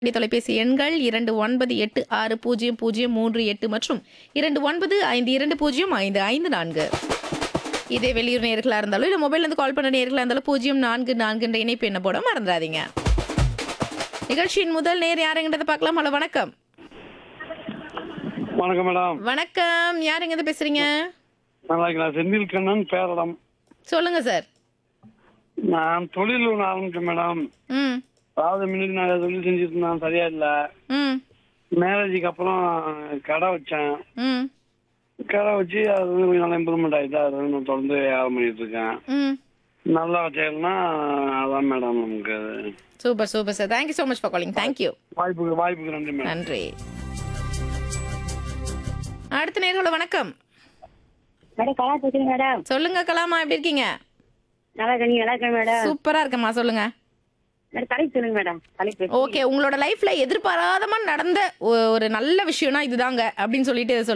இணைய தொலைபேசி எண்கள் இரண்டு ஒன்பது எட்டு ஆறு பூஜ்ஜியம் பூஜ்ஜியம் மூன்று எட்டு மற்றும் இரண்டு ஒன்பது ஐந்து இரண்டு பூஜ்ஜியம் ஐந்து ஐந்து நான்கு இதே வெளியூர் நேர்களாக இருந்தாலும் இல்லை மொபைல்லேருந்து கால் பண்ண நேர்களாக இருந்தாலும் பூஜ்ஜியம் நான்கு நான்குன்ற இணைப்பு என்ன போட மறந்துடாதீங்க நிகழ்ச்சியின் முதல் நேர் யாருங்கிறத பார்க்கலாம் ஹலோ வணக்கம் வணக்கம் மேடம் வணக்கம் யாருங்க பேசுறீங்க நல்லா இருக்கலாம் செந்தில் கண்ணன் பேரடம் சொல்லுங்க சார் நான் தொழில் ஒன்று ஆரம்பிச்சேன் மேடம் ம் அதாவது முன்னாடி நான் தொழில் செஞ்சுட்டு இருந்தேன் சரியா இல்லை ம் மேரேஜுக்கு அப்புறம் கடை வச்சேன் ம் கடை வச்சு அது வந்து கொஞ்சம் நல்லா இம்ப்ரூவ்மெண்ட் ஆயிடுச்சு அது வந்து நான் தொடர்ந்து வியாபாரம் பண்ணிட்டு இருக்கேன் ம் நல்லா வச்சேன்னா அதான் மேடம் நமக்கு அது. Super super sir thank you so much for calling thank you வாய்ப்புக்கு வாய்ப்புக்கு நன்றி மேடம் நன்றி அடுத்த நேர்கள வணக்கம் மேடம் கலா பேசுறேன் மேடம் சொல்லுங்க கலாமா எப்படி இருக்கீங்க நல்லா இருக்கேன் நீங்க நல்லா இருக்கேன் மேடம் சூப்பரா இருக்கம்மா சொல்லுங்க மேடம் தலைப்பு சொல்லுங்க மேடம் தலைப்பு ஓகே உங்களோட லைஃப்ல எதிர்பாராதமா நடந்த ஒ- ஒரு நல்ல விஷயம்னா இதுதாங்க அப்படின்னு சொல்லிட்டு சொல்லுங்க